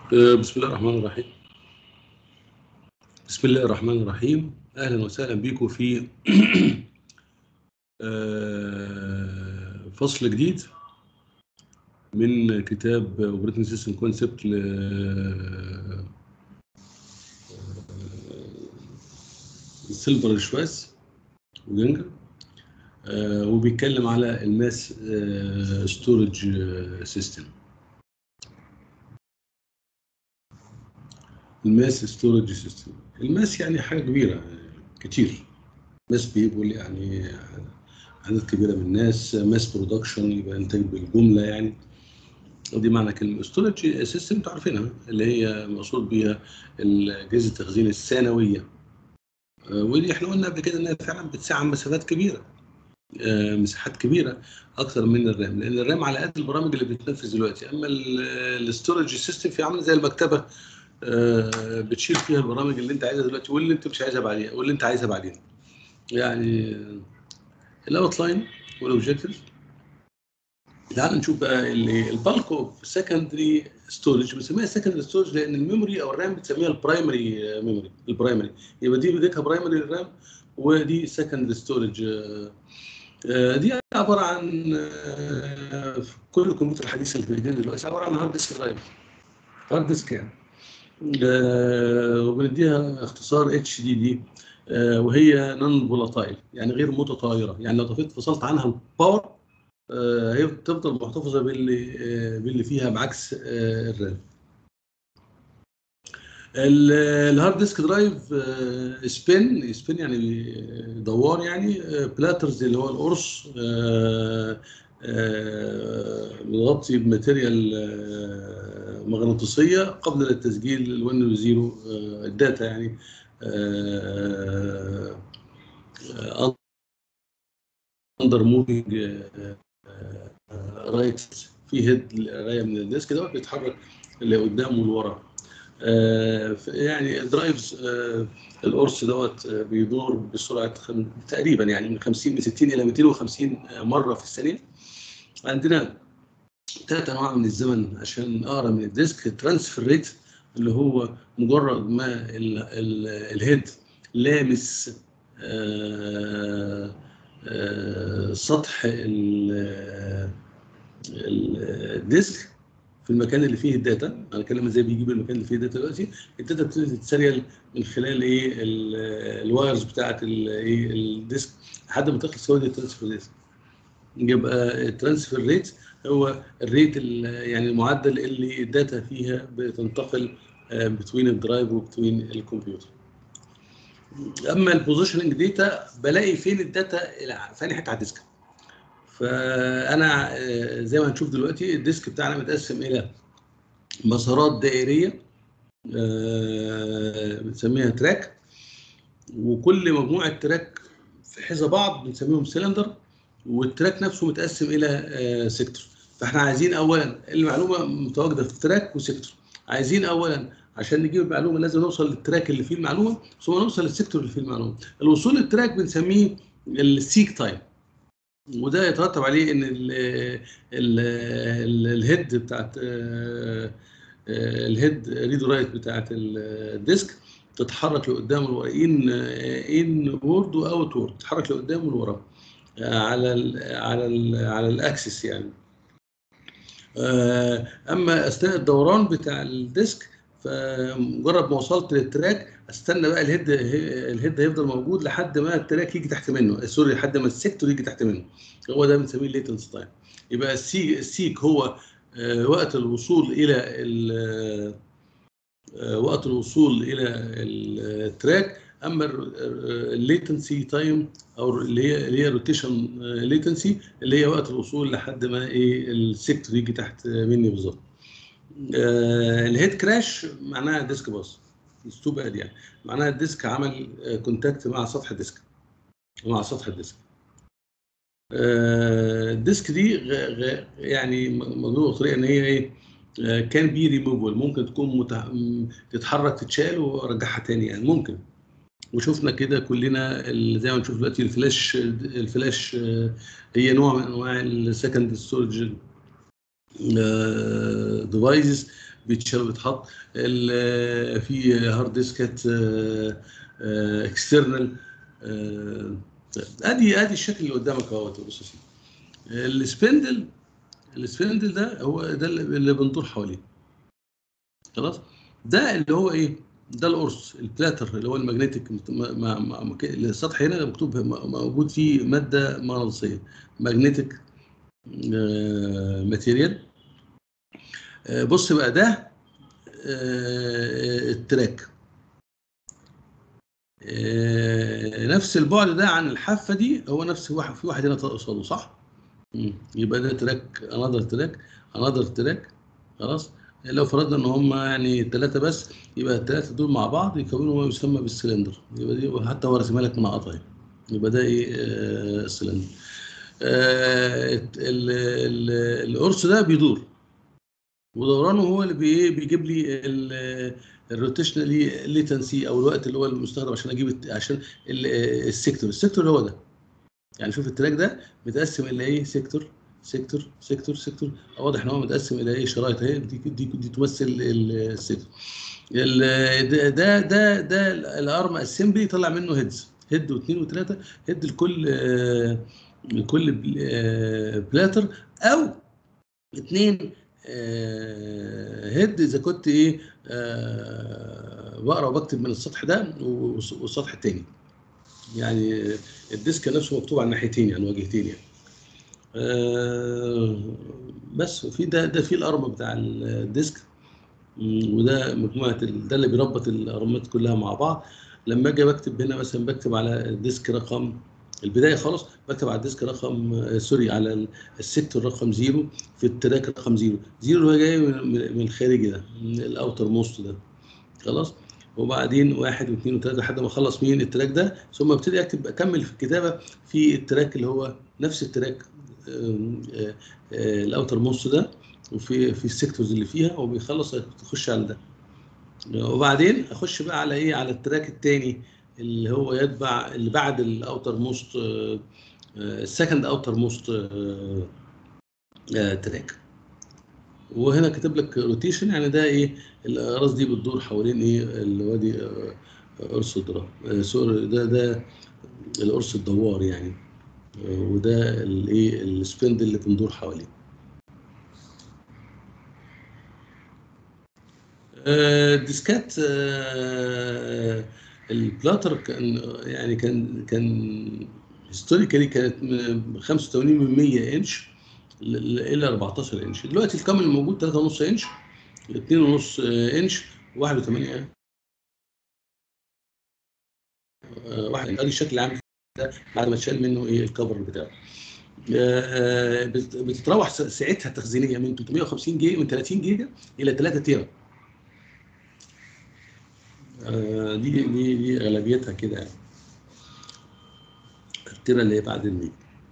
آه، بسم الله الرحمن الرحيم بسم الله الرحمن الرحيم اهلا وسهلا بكم في آه، فصل جديد من كتاب اوبريتنج سيستم كونسبت ل سيلفر شواس وجنجر آه، وبيتكلم على الماس ستورج سيستم الماس ستورج سيستم الماس يعني حاجه كبيره كتير ماس بيبول يعني عدد كبيره من الناس ماس برودكشن يبقى انتاج بالجمله يعني ودي معنى كلمه ستورج سيستم انتوا عارفينها اللي هي مقصود بيها اجهزه التخزين الثانويه آه، ودي احنا قلنا قبل كده انها فعلا بتساعد مسافات كبيره آه، مساحات كبيره اكثر من الرام لان الرام على قد البرامج اللي بتتنفذ دلوقتي اما الاستورج سيستم في عامله زي المكتبه آه، بتشيل فيها البرامج اللي انت عايزها دلوقتي واللي انت مش عايزها بعدين واللي انت عايزها بعدين يعني الاوت لاين والاوبجكتيف تعال نشوف بقى البالك اوف سكندري ستورج بنسميها سكندري ستورج لان الميموري او الرام بتسميها البرايمري ميموري البرايمري يبقى دي بديتها برايمري الرام ودي سكندري ستورج دي عباره عن آه، في كل الكمبيوتر الحديثه اللي في ايدينا دلوقتي عباره عن هارد ديسك درايف هارد ديسك يعني آه، وبنديها اختصار اتش دي دي وهي نون فولاتايل يعني غير متطايره يعني لو طفيت فصلت عنها الباور آه، هي تفضل محتفظه باللي آه، باللي فيها بعكس آه، الرام ال- الهارد ديسك درايف آه، سبين سبين يعني دوار يعني آه، بلاترز اللي هو القرص آه، آه، متغطي بماتيريال آه، مغناطيسيه قبل التسجيل الون والزيرو آه، الداتا يعني اندر موفينج رايت في هيد قرايه من الديسك دوت بيتحرك لقدام ولورا آه، ف- يعني درايفز آه، القرص دوت آه، بيدور بسرعه خم... تقريبا يعني من 50 من 60 الى 250 مره في الثانيه عندنا ثلاث انواع من الزمن عشان اقرا من الديسك ترانسفير ريت اللي هو مجرد ما ال ال الهيد لامس آه، آه، سطح ال- ال- الديسك في المكان اللي فيه الداتا انا بتكلم ازاي بيجيب المكان اللي فيه الداتا دلوقتي الداتا بتبتدي تتسريال من خلال ايه ال- الوايرز بتاعه ال- ايه الديسك لحد ما تخلص هو دي الترانسفير ريت يبقى الترانسفير ريت هو الريت ال- يعني المعدل اللي الداتا فيها بتنتقل بتوين الدرايف وبتوين الكمبيوتر اما البوزيشننج داتا بلاقي فين الداتا في أنهي حته على الديسك فانا آه، زي ما هنشوف دلوقتي الديسك بتاعنا متقسم الى مسارات دائريه آه، بنسميها تراك وكل مجموعه تراك في حذا بعض بنسميهم سلندر والتراك نفسه متقسم الى آه، سيكتور فاحنا عايزين اولا المعلومه متواجده في تراك وسيكتور عايزين اولا عشان نجيب المعلومه لازم نوصل للتراك اللي فيه المعلومه ثم نوصل للسيكتور اللي فيه المعلومه الوصول للتراك بنسميه السيك تايم وده يترتب عليه ان ال ال ال الهيد بتاعت آه، آه، الهيد ريد رايت بتاعت الديسك تتحرك لقدام ولورا ان ان وورد واوت وورد تتحرك لقدام ولورا آه، على ال على ال على الاكسس يعني آه، اما اثناء الدوران بتاع الديسك فمجرد ما وصلت للتراك استنى بقى الهيد الهيد هيفضل موجود لحد ما التراك يجي تحت منه سوري لحد ما السيكتور يجي تحت منه هو ده بنسميه الليتنس تايم يبقى السي السيك هو آه، وقت الوصول الى ال- آه، وقت الوصول الى التراك اما الليتنسي تايم او اللي هي اللي هي روتيشن ليتنسي اللي هي وقت الوصول لحد ما ايه السيكتور يجي تحت مني بالظبط آه، الهيد كراش معناها ديسك باص تو باد يعني معناها الديسك عمل كونتاكت مع سطح الديسك مع سطح الديسك آه، الديسك دي غ- غ- يعني مضروبه بطريقه ان هي ايه كان بي ريموفبل ممكن تكون متح... م- تتحرك تتشال وارجعها تاني يعني ممكن وشفنا كده كلنا ال- زي ما نشوف دلوقتي الفلاش الفلاش آه، هي نوع من انواع السكند ستورج ديفايسز بيتشال وبيتحط ال- في هارد ديسكات اكسترنال ادي ادي الشكل اللي قدامك اهوت بص يا سيدي السبندل السبندل ده هو ده اللي اللي بندور حواليه خلاص ده اللي هو ايه ده القرص البلاتر اللي هو الماجنتيك مع مع مع- السطح هنا مكتوب م- موجود فيه ماده مغناطيسيه ماجنتيك ماتيريال بص بقى ده آه، التراك آه، نفس البعد ده عن الحافه دي هو نفس واحد في واحد هنا قصاده صح؟ مم. يبقى ده تراك انذر تراك انذر تراك خلاص لو فرضنا ان هم يعني ثلاثه بس يبقى الثلاثه دول مع بعض يكونوا ما يسمى بالسلندر يبقى دي حتى هو رسمها لك منقطه اهي يبقى ده ايه آه، السلندر آه، ال- ال- القرص ده بيدور ودورانه هو اللي بي إيه بيجيب لي الروتيشنالي ليتنسي او الوقت اللي هو المستخدم عشان اجيب الت- عشان ال- السيكتور السيكتور هو ده يعني شوف التراك ده متقسم الى ايه سيكتور سيكتور سيكتور سيكتور واضح ان هو متقسم الى ايه شرايط اهي دي دي, دي تمثل ال- السيكتور ال- ده ده ده, ده الارم اسمبلي طلع منه هيدز هيد واثنين وثلاثه هيد لكل آه، لكل بل- آه، بلاتر او اثنين هيد اذا كنت ايه آه، بقرا وبكتب من السطح ده والس- والسطح الثاني يعني الديسك نفسه مكتوب على الناحيتين يعني وجهتين يعني آه، بس وفي ده ده في الارم بتاع الديسك مم، وده مجموعه ال- ده اللي بيربط الارمات كلها مع بعض لما اجي بكتب هنا مثلا بكتب على الديسك رقم البدايه خالص بكتب على الديسك رقم آه، سوري على ال- السيكتور رقم زيرو في التراك رقم زيرو زيرو اللي هو جاي من من- من الخارجي ده من الاوتر موست ده خلاص وبعدين واحد واثنين وثلاثه لحد ما اخلص مين التراك ده ثم ابتدي اكتب اكمل في الكتابه في التراك اللي هو نفس التراك آم، آه، آه، الاوتر موست ده وفي في السيكتورز اللي فيها وبيخلص تخش على ده وبعدين اخش بقى على ايه على التراك الثاني اللي هو يتبع اللي بعد الاوتر موست السكند اوتر موست تراك وهنا كاتب لك روتيشن يعني ده ايه الاراضي دي بتدور حوالين ايه الوادي آه، قرص الدرا آه، سوري ده ده القرص الدوار يعني آه، وده الايه السبند اللي بندور حواليه آه، الديسكات آه، البلاتر كان يعني كان كان هيستوريكالي كانت من 85 من 100 انش ل- ل- الى 14 انش دلوقتي الكامل الموجود 3.5 انش 2.5 انش 1.8 واحد ادي الشكل العام ده بعد ما اتشال منه ايه الكفر بتاعه آه، بت- بتتراوح س- ساعتها تخزينيه من 350 جيجا من 30 جيجا الى 3 تيرا آه، دي دي دي اغلبيتها كده يعني التيرا اللي هي بعد الميجا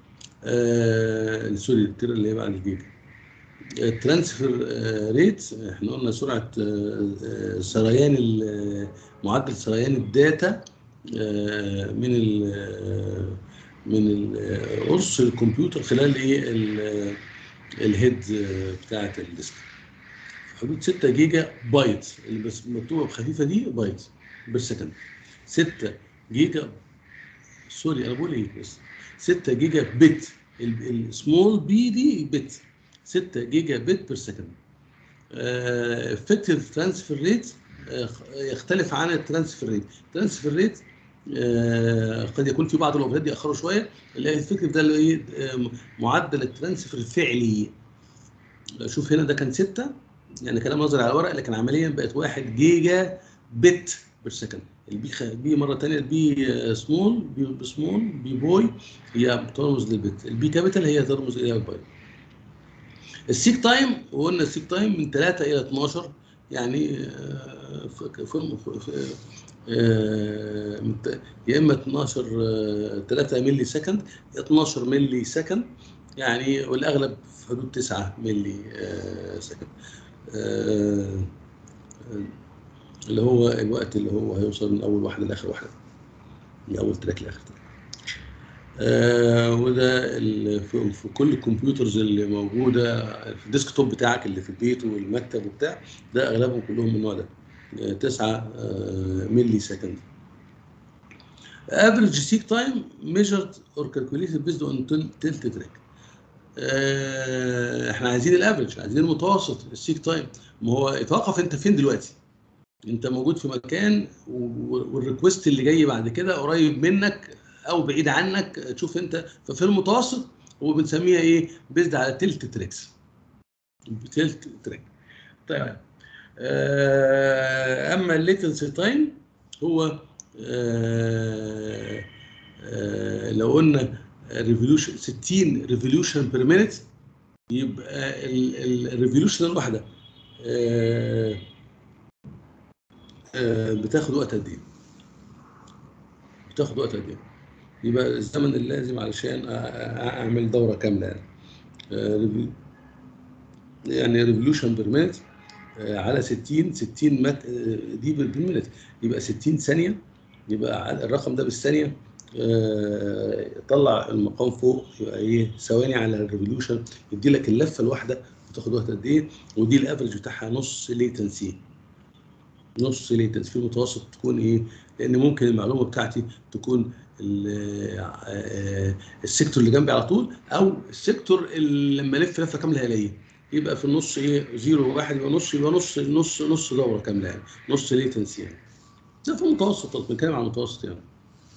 آه سوري التيرا اللي هي بعد الجيجا الترانسفير آه، ريت احنا قلنا سرعه آه، آه، سريان ال- معدل سريان الداتا آه، من ال آه، من ال- قرص الكمبيوتر خلال ايه ال- الهيد آه، بتاعه الديسك في حدود 6 جيجا بايت اللي بس مكتوبه بخفيفه دي بايت بير سكند 6 جيجا سوري انا بقول ايه بس 6 جيجا بت السمول بي دي بت 6 جيجا بت بير سكند افكتيف ترانسفير ريت يختلف عن الترانسفير ريت الترانسفير ريت آه، قد يكون في بعض الاوفرات ياخروا شويه اللي هي الفكر ده اللي ايه آه، معدل الترانسفير الفعلي شوف هنا ده كان 6 يعني كلام نظري على ورق لكن عمليا بقت 1 جيجا بت بير سكند البي خ... بي مره ثانيه البي آه، سمول بي سمول بي بوي هي بترمز للبت البي كابيتال هي ترمز الى البايت السيك تايم وقلنا السيك تايم من 3 الى 12 يعني آه، في في- في- في- آه، من ت- يا اما 12 آه، 3 ملي سكند يا 12 ملي سكند يعني والاغلب في حدود 9 ملي آه، سكند آه، آه، اللي هو الوقت اللي هو هيوصل من اول واحده لاخر واحده من اول تراك لاخر تراك آه وده ال- في في كل الكمبيوترز اللي موجوده في الديسك توب بتاعك اللي في البيت والمكتب وبتاع ده اغلبهم كلهم من النوع ده 9 ملي سكند average seek time measured or calculated based on til- tilt track آه، احنا عايزين الافرج عايزين المتوسط السيك تايم ما هو يتوقف انت فين دلوقتي انت موجود في مكان و- والريكوست اللي جاي بعد كده قريب منك او بعيد عنك تشوف انت ففي المتوسط هو بنسميها ايه بيزد على تلت تريكس تلت تريك طيب آه، اما الليتنسي تايم هو آه، آه، لو قلنا ريفولوشن 60 ريفولوشن بير مينيت يبقى الريفولوشن الواحده آه، آه، بتاخد وقت قد ايه؟ بتاخد وقت قد ايه؟ يبقى الزمن اللازم علشان أ- أ- اعمل دوره كامله يعني آه، ريفو- يعني ريفولوشن بير مينيت على 60 60 مت آه، دي بالمينيت يبقى 60 ثانيه يبقى على- الرقم ده بالثانيه آه، طلع المقام فوق يبقى ايه ثواني على الريفولوشن يدي لك اللفه الواحده بتاخد وقت قد ايه ودي الافرج بتاعها نص ليتنسي نص ليتنسي في المتوسط تكون ايه لان ممكن المعلومه بتاعتي تكون ال- آه، السيكتور اللي جنبي على طول او السيكتور اللي لما الف لفه كامله هلاقيه يبقى في النص ايه زيرو واحد يبقى نص يبقى نص نص نص دوره كامله يعني نص ليتنسي يعني ده في المتوسط بنتكلم عن المتوسط يعني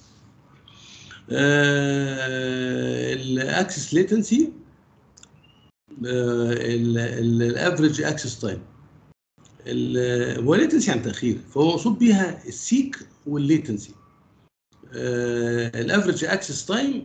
الاكسس ليتنسي الافريج اكسس تايم هو ليتنسي عن تاخير فهو مقصود بيها السيك والليتنسي الافريج اكسس تايم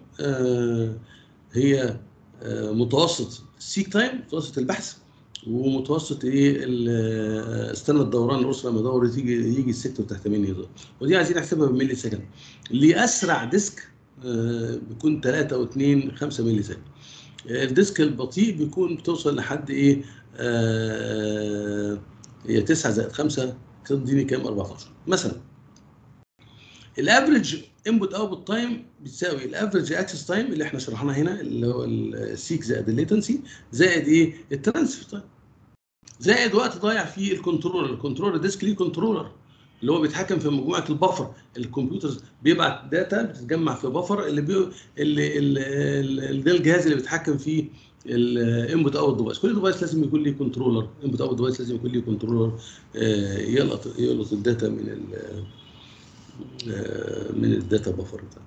هي آه، متوسط السيك تايم متوسط البحث ومتوسط ايه ال- استنى الدوران الاسره لما يدور يجي يجي السيكتور تحت مني يدور ودي عايزين نحسبها بالملي سكند اللي اسرع ديسك آه، بيكون 3 و2 5 ملي سكند الديسك البطيء بيكون بتوصل لحد ايه آه، هي 9 زائد 5 تديني كام 14 مثلا الافريج انبوت اوتبوت تايم بتساوي الافريج اكسس تايم اللي احنا شرحناه هنا اللي هو السيك زائد الليتنسي زائد ايه الترانسفير تايم زائد وقت ضايع في الكنترولر الكنترولر ديسك ليه كنترولر اللي هو بيتحكم في مجموعه البفر الكمبيوتر بيبعت داتا بتتجمع في بفر اللي بي... اللي, اللي, اللي ده الجهاز اللي بيتحكم فيه الانبوت اوت ديفايس كل ديفايس لازم يكون ليه كنترولر انبوت اوت ديفايس لازم يكون ليه كنترولر آه، يلقط يلقط الداتا من ال آه، من الداتا بفر بتاعه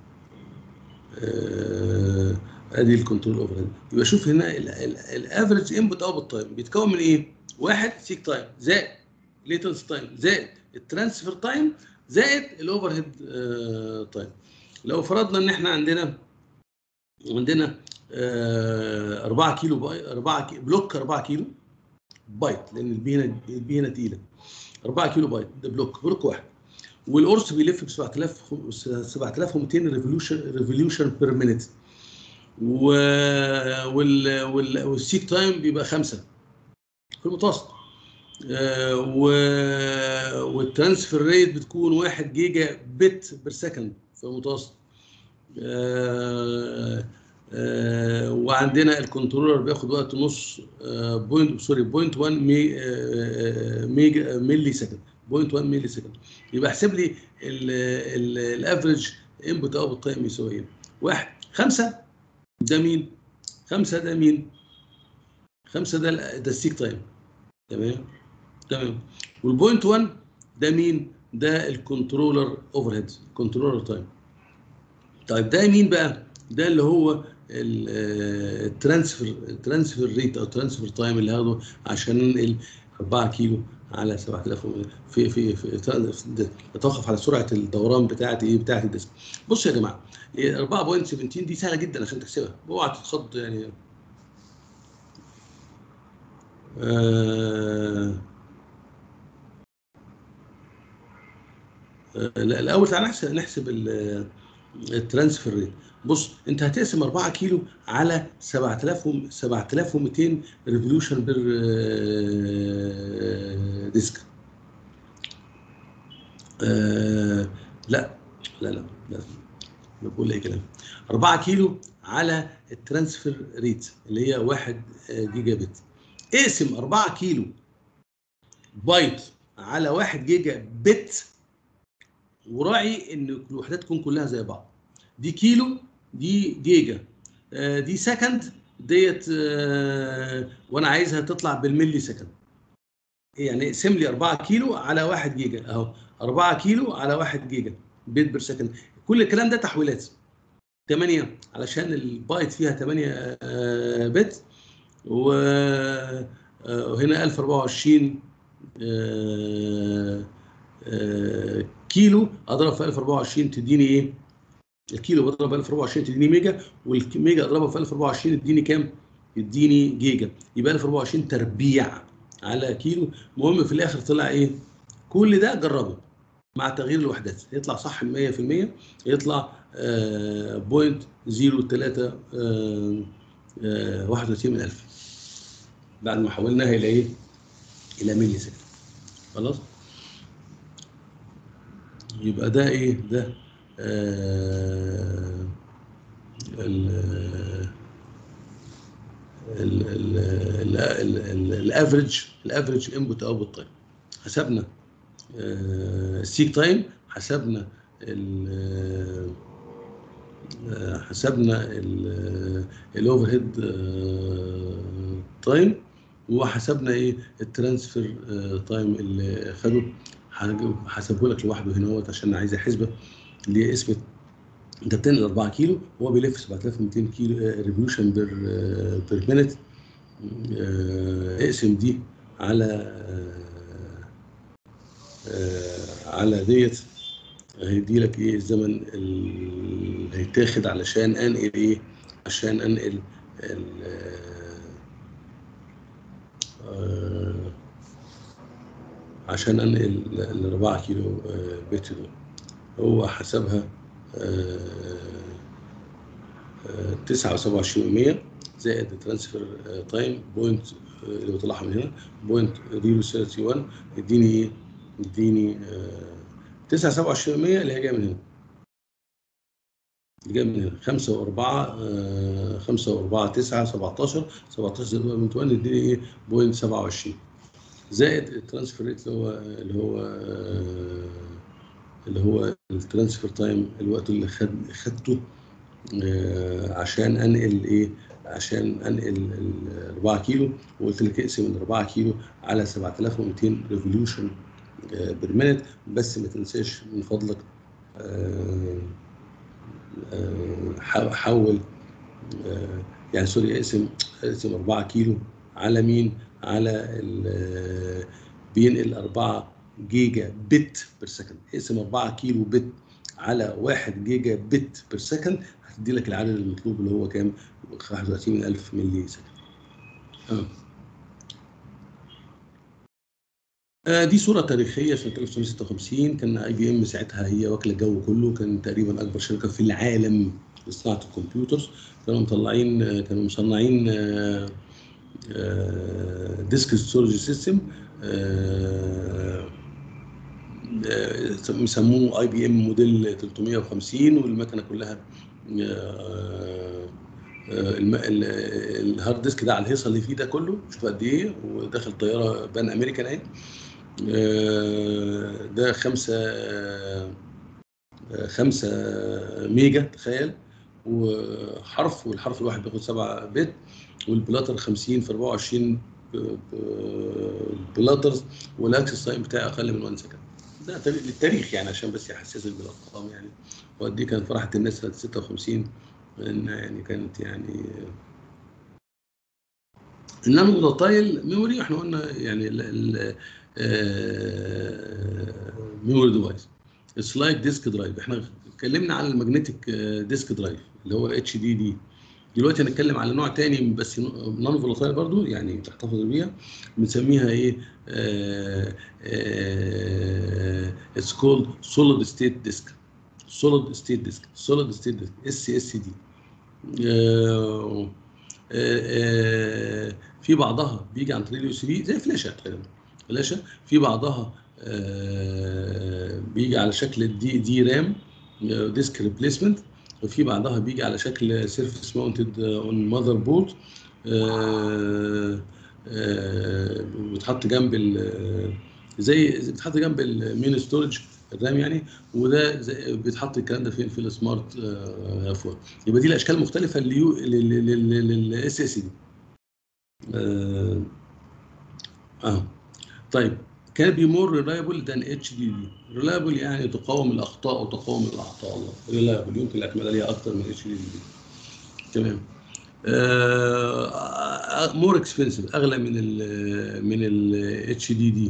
آه، ادي الكنترول اوفر يبقى شوف هنا الافريج انبوت اوتبوت تايم بيتكون من ايه؟ واحد سيك تايم زائد ليتنس تايم زائد الترانسفير تايم زائد الاوفر هيد تايم لو فرضنا ان احنا عندنا عندنا 4 كيلو باي 4 كي بلوك 4 كيلو بايت لان البي هنا البي هنا تقيله 4 كيلو بايت ده بلوك بلوك واحد والقرص بيلف ب 7000 7200 ريفولوشن ريفولوشن بير مينيت و وال وال والسيك تايم بيبقى خمسة في المتوسط آه، و والترانسفير ريت بتكون 1 جيجا بت بير سكند في المتوسط آه، آه، وعندنا الكنترولر بياخد وقت نص آه، بوينت سوري بوينت 1 مي آه، ميجا ملي سكند بوينت 1 ملي سكند يبقى احسب لي الافريج انبوت اوت تايم يساوي ايه؟ واحد خمسه ده مين؟ خمسه ده مين؟ خمسه ده ال- ده السيك تايم تمام؟ تمام والبوينت 1 ده مين؟ ده الكنترولر اوفر هيد كنترولر تايم طيب ده مين بقى؟ ده اللي هو الترانسفير الترانسفير ريت او الترانسفير تايم اللي هاخده عشان ننقل 4 كيلو على 7000 في في في في- يتوقف على سرعه الدوران بتاعه ايه بتاعه الديسك بصوا يا جماعه إيه 4.17 دي سهله جدا عشان تحسبها اوعى تتخض يعني آه آه، لا الاول تعالى نحسب نحسب ال- الترانسفير ريت بص انت هتقسم 4 كيلو على 7000 و- 7200 ريفولوشن بير ديسك آه لا لا لا لا بقول اي كلام 4 كيلو على الترانسفير ريت اللي هي 1 جيجا بت اقسم 4 كيلو بايت على 1 جيجا بت وراعي ان الوحدات تكون كلها زي بعض دي كيلو دي جيجا آه، دي سكند ديت آه، وانا عايزها تطلع بالملي سكند يعني اقسم لي 4 كيلو على 1 جيجا اهو 4 كيلو على 1 جيجا بيت بير سكند كل الكلام ده تحويلات 8 علشان البايت فيها 8 آه، بت و آه، وهنا 1024 آه، آه، كيلو اضرب في 1024 تديني ايه؟ الكيلو بضرب في 1024 تديني ميجا والميجا اضربها في 1024 تديني كام؟ يديني جيجا يبقى 1024 تربيع على كيلو المهم في الاخر طلع ايه؟ كل ده جربه مع تغيير الوحدات يطلع صح 100% يطلع آه، بوينت 03 آه، آه، 31 من 1000 بعد ما حولناها الى ايه؟ الى ملي سكند خلاص؟ يبقى ده ايه؟ ده آه ال ال ال ال- ال- ال- الافريج الافريج انبوت اوتبوت تايم حسبنا آه، السيك تايم حسبنا ال- آه، حسبنا الاوفر هيد تايم وحسبنا ايه الترانسفير تايم اللي خده حسبه لك لوحده هنا اهوت عشان عايز حسبه اللي هي اسمه انت بتنقل 4 كيلو هو بيلف 7200 كيلو ريفولوشن بير بير مينت اقسم دي على آه، آه، على ديت هيدي لك ايه الزمن اللي هيتاخد علشان انقل ايه عشان انقل ال آه، عشان انقل ال 4 كيلو آه، بت دول هو حسبها تسعة وسبعة وعشرين ومية زائد الترانسفير تايم بوينت اللي بطلعها من هنا بوينت زيرو ثيرتي وان يديني ايه؟ يديني تسعة سبعة وعشرين ومية اللي هي جاية من هنا اللي جاية من هنا خمسة وأربعة آه، خمسة وأربعة تسعة سبعتاشر سبعتاشر زائد بوينت وان يديني ايه؟ بوينت سبعة وعشرين زائد الترانسفير ريت اللي هو اللي هو آه، اللي هو الترانسفير تايم الوقت اللي خد خدته آه، عشان انقل ايه عشان انقل ال 4 كيلو وقلت لك اقسم ال 4 كيلو على 7200 ريفوليوشن بير مينت بس ما تنساش من فضلك آه، آه، حا- حول آه، يعني سوري اقسم اقسم 4 كيلو على مين؟ على ال- بينقل 4 جيجا بت بير سكند اقسم 4 كيلو بت على 1 جيجا بت بير سكند هتدي لك العدد المطلوب اللي هو كام؟ 31000 ملي سكند. آه. آه، دي صورة تاريخية سنة 1956 كان اي بي ام ساعتها هي واكلة الجو كله كان تقريبا أكبر شركة في العالم لصناعة الكمبيوتر كانوا مطلعين آه، كانوا مصنعين آه، آه، ديسك ستورج سيستم مسموه اي بي ام موديل 350 والمكنه كلها آه، آه، الم- ال- الهارد ديسك ده على الهيصه اللي فيه ده كله شوف قد ايه وداخل طياره بان امريكان اهي آه، ده خمسة آه، خمسة ميجا تخيل وحرف والحرف الواحد بياخد 7 بت والبلاتر 50 في 24 ب- ب- بلاترز والاكسس تايم بتاعي اقل من 1 سكند ده تاريخ- للتاريخ يعني عشان بس يحسسك بالارقام يعني وقد ايه كانت فرحه الناس سنه 56 انها يعني كانت يعني النانو فولاتايل ميموري احنا قلنا يعني ميموري ديفايس اتس لايك ديسك درايف احنا اتكلمنا على الماجنتيك ديسك درايف اللي هو اتش دي دي دلوقتي هنتكلم على نوع تاني بس نانو فولاتايل برضو يعني تحتفظ بيها بنسميها ايه اتس كولد سوليد ستيت ديسك سوليد ستيت ديسك سوليد ستيت ديسك اس اس دي في بعضها بيجي عن طريق اليو اس بي زي فلاشه تقريبا فلاشه في بعضها آه، بيجي على شكل دي دي رام ديسك ريبليسمنت وفي بعضها بيجي على شكل سيرفيس ماونتد اون ماذر بورد بيتحط جنب ال- زي زي بيتحط جنب المين ستورج الرام يعني وده زي- بيتحط الكلام ده فين في السمارت فون يبقى دي الاشكال المختلفه للاس اس دي اه آه. طيب كان بي مور ريلايبل ذان اتش دي دي ريلايبل يعني تقاوم الاخطاء او تقاوم الاعطال ريلايبل يمكن الاعتماد عليها اكتر من اتش دي دي تمام مور اكسبنسيف اغلى من ال من الاتش دي دي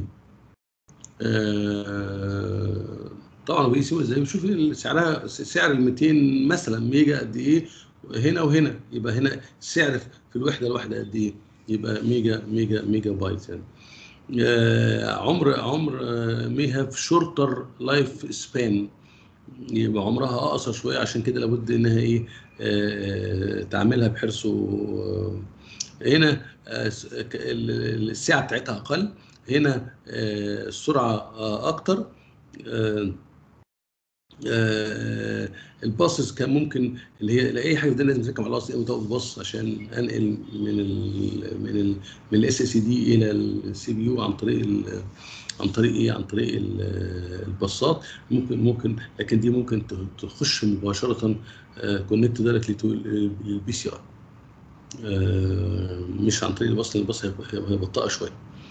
طبعا بيقيسوا ازاي بيشوف سعرها سعر ال 200 مثلا ميجا قد ايه هنا وهنا يبقى هنا السعر في الوحده الواحده قد ايه يبقى ميجا ميجا ميجا بايت يعني آه، عمر عمر مي هاف شورتر لايف سبان يبقى عمرها اقصر شويه عشان كده لابد انها ايه آه، تعملها بحرص و- هنا آه، س- ك- ال- السعه بتاعتها اقل هنا آه، السرعه آه، اكتر آه، آه، الباصز كان ممكن اللي هي اي حاجه في الدنيا لازم تركب على الاصل وتقف باص عشان انقل من ال من ال من الاس اس دي الى السي بي يو عن طريق ال- عن طريق ايه عن طريق ال- الباصات ممكن ممكن لكن دي ممكن ت- تخش مباشره كونكت دايركتلي تو البي سي ار مش عن طريق الباص لان الباص هيبقى هيبقى بطيئه شويه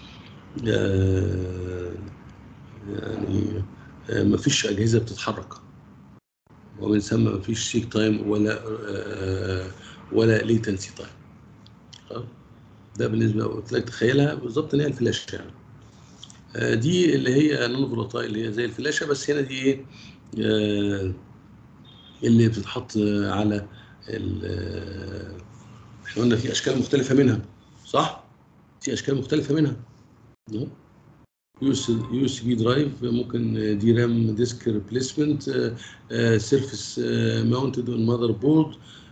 آه، يعني آه، مفيش اجهزه بتتحرك ومن ثم مفيش سيك تايم ولا آه، ولا ليتنسي تايم خلاص؟ ده بالنسبه قلت لك تخيلها بالظبط ان هي الفلاشه يعني آه، دي اللي هي نون فولاتايل اللي هي زي الفلاشه بس هنا دي ايه آه، اللي بتتحط على ال- آه، احنا قلنا في اشكال مختلفه منها صح؟ في اشكال مختلفه منها يو اس بي درايف ممكن دي رام ديسك ريبليسمنت سيرفيس ماونتد اون ماذر بورد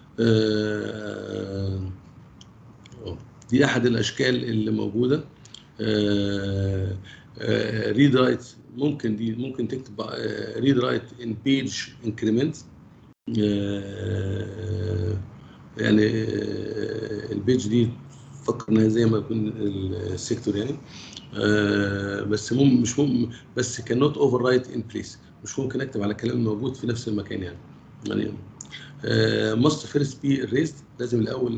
دي احد الاشكال اللي موجوده ريد رايت ممكن دي ممكن تكتب ريد رايت ان بيج انكريمنت يعني آه، البيج دي فكر انها زي ما يكون السيكتور يعني آه، بس مم مش مم بس كانوت اوفر رايت ان بليس مش ممكن اكتب على الكلام الموجود في نفس المكان يعني يعني ماست فيرست بي ريزد لازم الاول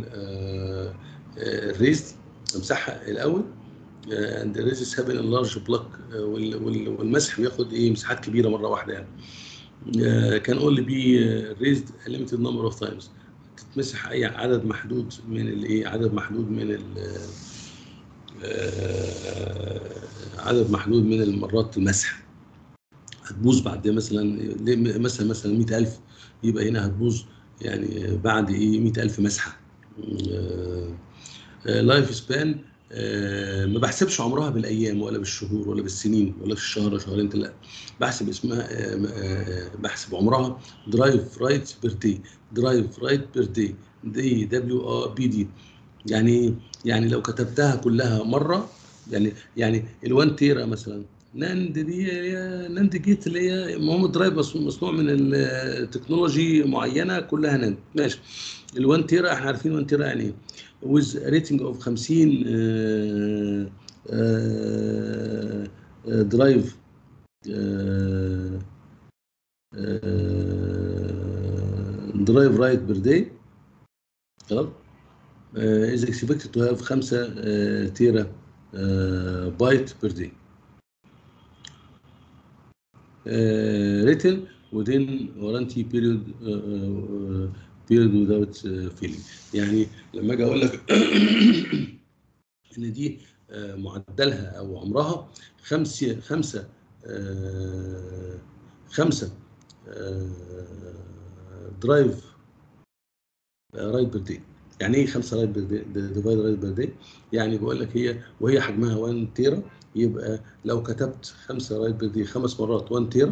ريزد امسحها الاول اند ريزز هابن ان لارج بلوك والمسح بياخد ايه مساحات كبيره مره واحده يعني كان اونلي بي ريزد ليميتد نمبر اوف تايمز تتمسح اي عدد محدود من الايه عدد محدود من ال آه، عدد محدود من المرات المسح هتبوظ بعد مثلا ليه- مثلا مثلا 100000 يبقى هنا هتبوظ يعني بعد ايه 100000 مسحه لايف سبان ما بحسبش عمرها بالايام ولا بالشهور ولا بالسنين ولا في الشهر ولا شهرين لا بحسب اسمها آه، آه، بحسب عمرها درايف رايت بير دي درايف رايت بير دي دي دبليو ار بي دي يعني إيه؟ يعني لو كتبتها كلها مره يعني يعني ال1 تيرا مثلا ناند دي هي ناند جيت اللي هي مهم درايف مص- مصنوع من التكنولوجي معينه كلها ناند ماشي ال1 تيرا احنا عارفين 1 تيرا يعني ايه with rating of 50 آه، آه، آه، درايف آه، آه، درايف رايت بير داي خلاص is expected to have 5 آه، تيرا آه، بايت بير داي written within warranty period uh, uh, period without uh, filling يعني لما اجي اقول لك ان دي آه، معدلها او عمرها خمسه خمسه آه، خمسه آه، درايف رايت بير داي يعني ايه 5 رايت بير داي ديفايد رايت بير داي يعني بقول لك هي وهي حجمها 1 تيرا يبقى لو كتبت 5 رايت بير داي خمس مرات 1 تيرا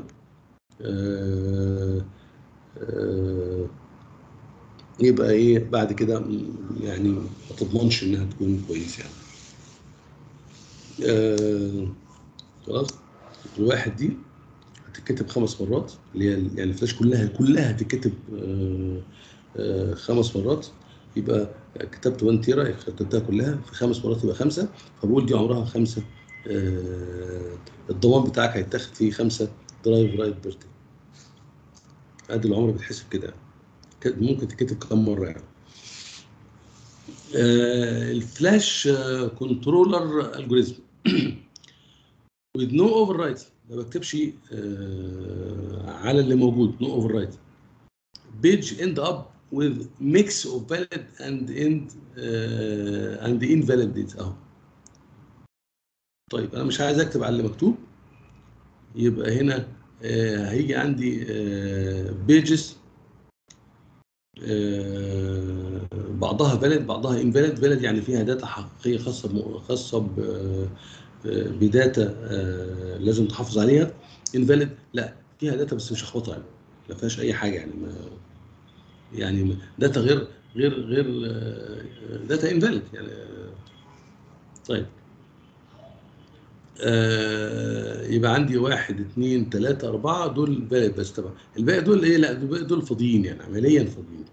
آه، آه، يبقى ايه بعد كده م- يعني ما تضمنش انها تكون كويسه يعني آه، خلاص الواحد دي تتكتب خمس مرات اللي هي يعني الفلاش كلها كلها تتكتب آه، آه، خمس مرات يبقى كتبت 1 تيرا كتبتها كلها في خمس مرات يبقى خمسه فبقول دي عمرها خمسه آه، الضمان بتاعك هيتاخد فيه خمسه درايف رايت بيرتي ادي العمر بتحسب كده كده ممكن تتكتب كم مره يعني آه، الفلاش كنترولر الجوريزم with no override ما بكتبش آه، على اللي موجود no override page end up with mix of valid and end uh, and invalid data اهو طيب انا مش عايز اكتب على اللي مكتوب يبقى هنا آه، هيجي عندي بيجز بعضها فاليد بعضها انفاليد فاليد يعني فيها داتا حقيقيه خاصه بم- خاصه ب- آه، بداتا آه، لازم تحافظ عليها انفاليد لا فيها داتا بس مش هخبطها يعني ما فيهاش اي حاجه يعني ما يعني داتا غير غير غير داتا انفاليد يعني آه، طيب آه، يبقى عندي واحد اثنين ثلاثة أربعة دول فاليد بس طبعا الباقي دول إيه لا دول دول فاضيين يعني عمليا فاضيين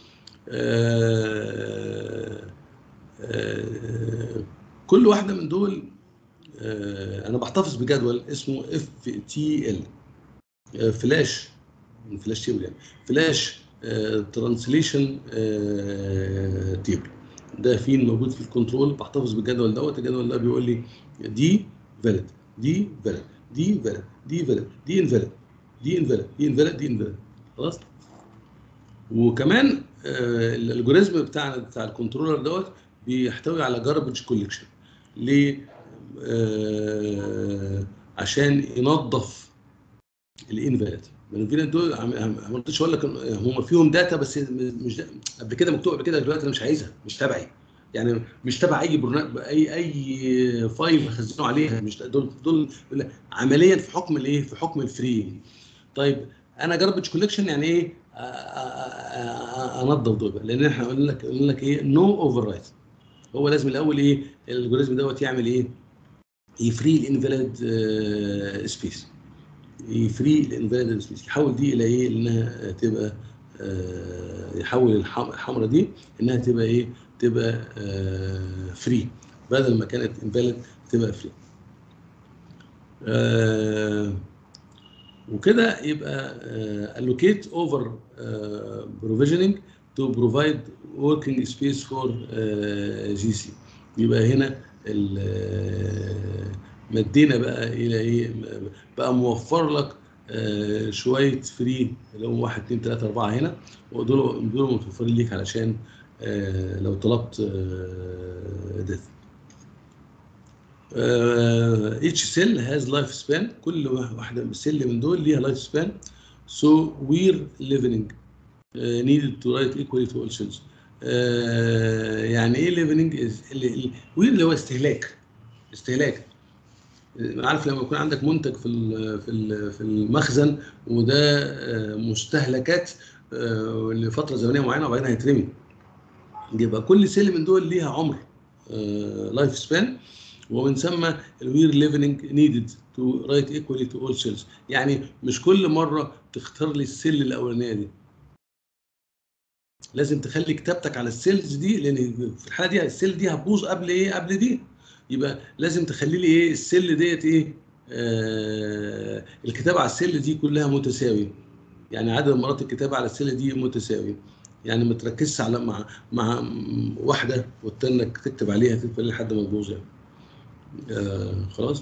آه، آه، كل واحدة من دول آه، أنا بحتفظ بجدول اسمه اف تي ال فلاش من فلاش تيبل يعني فلاش ترانسليشن تيبل ده فين موجود في الكنترول بحتفظ بالجدول دوت الجدول ده بيقول لي دي فاليد دي فاليد دي فاليد دي فاليد دي انفاليد دي انفاليد دي انفاليد دي انفاليد خلاص وكمان آه، الالجوريزم بتاعنا بتاع الكنترولر دوت بيحتوي على جاربج كوليكشن ليه؟ آه، عشان ينظف الانفاليد الانفاليد دول عم- عم- ما رضيتش اقول لك إن هم فيهم داتا بس مش دا- قبل كده مكتوب قبل كده دلوقتي انا مش عايزها مش تبعي يعني مش تبع اي برنامج اي اي فايل بخزنه عليها مش دول دول دول عمليا في حكم الايه في حكم الفري طيب انا جاربج كوليكشن يعني ايه آ- آ- آ- انضف دول بقى. لان احنا قلنا لك قلنا لك ايه نو اوفر رايت هو لازم الاول ايه الالجوريزم دوت يعمل ايه يفري الانفاليد سبيس يفري الانفاليد سبيس يحول دي الى ايه انها تبقى آه، يحول الحم- الحمراء دي انها تبقى ايه تبقى فري بدل ما كانت انفاليد تبقى فري وكده يبقى آه، allocate over آه، provisioning to provide working space for آه، GC يبقى هنا ال- آه، مدينا بقى الى ايه بقى موفر لك آه، شويه فري اللي هم 1 2 3 4 هنا ودول دول متوفرين ليك علشان آه، لو طلبت داتا each cell has life span كل واحده من السل من دول ليها life span so we're living uh, needed to write equally to all cells uh, يعني ايه living is وير اللي هو استهلاك استهلاك عارف لما يكون عندك منتج في ال في ال في المخزن وده آه، مستهلكات آه، لفتره زمنيه معينه وبعدين هيترمي يبقى كل سيل من دول ليها عمر لايف سبان ومن ثم الوير ليفنج نيدد تو رايت ايكوالي تو اول سيلز يعني مش كل مره تختار لي السيل الاولانيه دي لازم تخلي كتابتك على السيلز دي لان في الحاله دي السيل دي هتبوظ قبل ايه قبل دي يبقى لازم تخلي لي ايه السيل ديت ايه آه الكتابه على السيل دي كلها متساويه يعني عدد مرات الكتابه على السيل دي متساوي يعني ما تركزش على مع مع واحده والتانيه تكتب عليها تكتب عليها لحد ما تبوظ يعني آه خلاص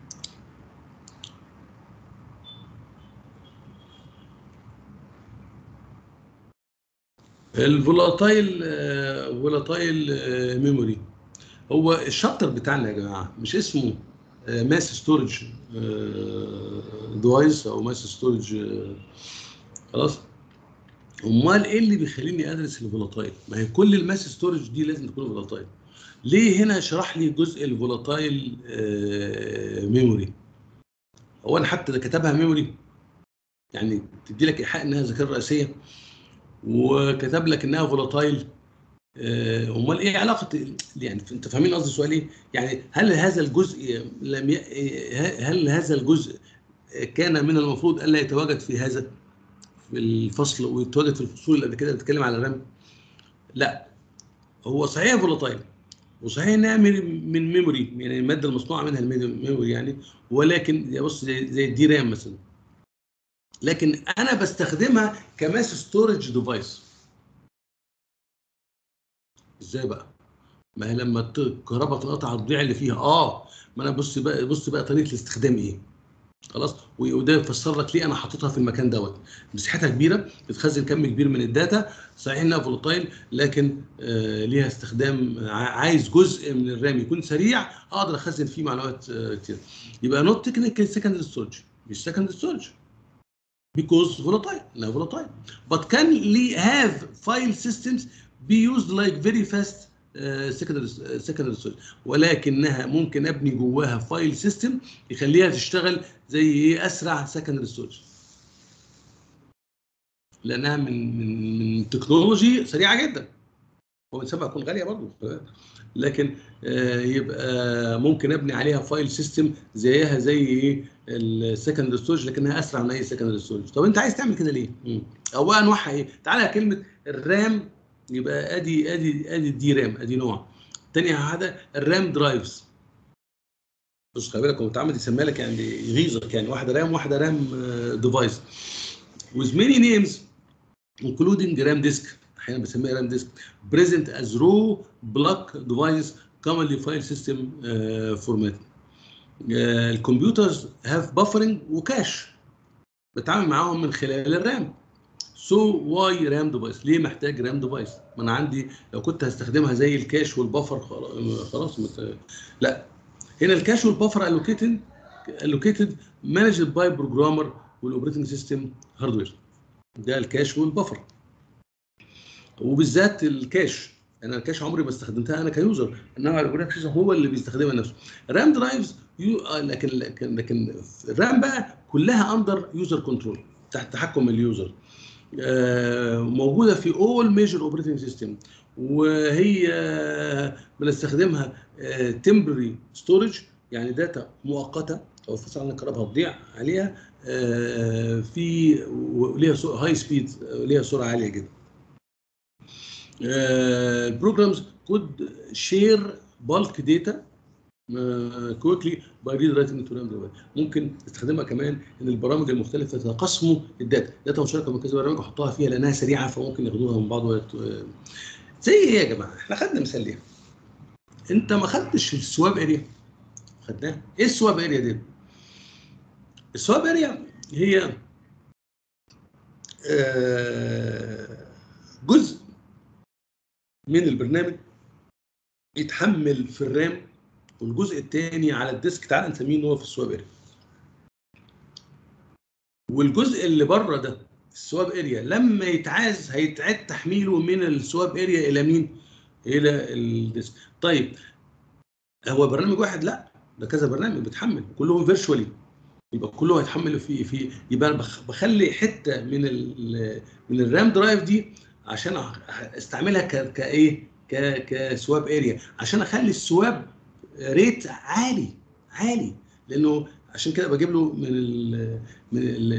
الفولاتايل فولاتايل ميموري هو الشابتر بتاعنا يا جماعه مش اسمه ماس ستورج ديفايس او ماس ستورج خلاص امال ايه اللي بيخليني ادرس الفولاتايل ما هي كل الماس ستورج دي لازم تكون فولاتايل ليه هنا شرح لي جزء الفولاتايل ميموري هو انا حتى كتبها ميموري يعني تدي لك ايحاء انها ذاكره رئيسيه وكتب لك انها فولاتايل امال ايه علاقه يعني انت فاهمين قصدي السؤال ايه؟ يعني هل هذا الجزء لم ي... هل هذا الجزء كان من المفروض الا يتواجد في هذا في الفصل ويتواجد في الفصول اللي قبل كده بتتكلم على الرام لا هو صحيح فولاتايل وصحيح انها من من ميموري يعني الماده المصنوعه منها الميموري يعني ولكن بص زي زي الدي رام مثلا لكن انا بستخدمها كماس ستورج ديفايس ازاي بقى ما هي لما الكهرباء تنقطع الضيع اللي فيها اه ما انا بص بقى بص بقى طريقه الاستخدام ايه خلاص وده يفسر لك ليه انا حاططها في المكان دوت مساحتها كبيره بتخزن كم كبير من الداتا صحيح انها فولوتايل لكن آه ليها استخدام عايز جزء من الرام يكون سريع اقدر اخزن فيه معلومات آه كتير يبقى نوت تكنيكال سكند ستورج مش سكند ستورج because volatile انها volatile but can have file systems be used like very fast سكندري سكندري ستورج ولكنها ممكن ابني جواها فايل سيستم يخليها تشتغل زي ايه اسرع سكندري ستورج لانها من من من تكنولوجي سريعه جدا ومن سبب تكون غاليه برضه لكن آه يبقى ممكن ابني عليها فايل سيستم زيها زي ايه السكندري ستورج لكنها اسرع من اي سكندري ستورج طب انت عايز تعمل كده ليه؟ او انواعها ايه؟ تعالى كلمه الرام يبقى ادي ادي ادي الدي رام ادي نوع تاني حاجه الرام درايفز بص خلي بالك هو متعمد يسميها لك يعني يغيظك يعني واحده رام واحده رام ديفايس with many names including RAM disk احيانا بسميها رام ديسك present as raw block device commonly file system uh, format الكمبيوترز هاف بافرنج وكاش بتعامل معاهم من خلال الرام سو واي رام ديفايس ليه محتاج رام ديفايس ما انا عندي لو كنت هستخدمها زي الكاش والبفر خلاص مت... لا هنا الكاش والبفر الوكيتد الوكيتد مانجد باي بروجرامر والاوبريتنج سيستم هاردوير ده الكاش والبفر وبالذات الكاش انا الكاش عمري ما استخدمتها انا كيوزر انما الاوبريتنج سيستم هو اللي بيستخدمها نفسه الرام درايفز يو... لكن لكن لكن الرام بقى كلها اندر يوزر كنترول تحت تحكم اليوزر موجوده في اول ميجر اوبريتنج سيستم وهي بنستخدمها تمبرري ستورج يعني داتا مؤقته او فصل عن الكهرباء هتضيع عليها في ليها هاي سبيد ليها سرعه عاليه جدا البروجرامز كود شير بالك داتا كويكلي باي ريد رايتنج تو رام ممكن استخدمها كمان ان البرامج المختلفه تقسموا الداتا داتا مشتركه من كذا برنامج احطها فيها لانها سريعه فممكن ياخدوها من بعض ويت... زي ايه يا جماعه احنا خدنا مثال ليها انت ما خدتش السواب اريا خدناها ايه السواب اريا دي السواب اريا هي جزء من البرنامج يتحمل في الرام والجزء الثاني على الديسك تعال نسميه ان هو في السواب اريا والجزء اللي بره ده في السواب اريا لما يتعاز هيتعاد تحميله من السواب اريا الى مين؟ الى الديسك طيب هو برنامج واحد لا ده كذا برنامج بيتحمل كلهم فيرشوالي يبقى كله هيتحملوا في في يبقى بخلي حته من ال من الرام درايف دي عشان استعملها كايه كسواب اريا عشان اخلي السواب ريت عالي عالي لانه عشان كده بجيب له من ال من ال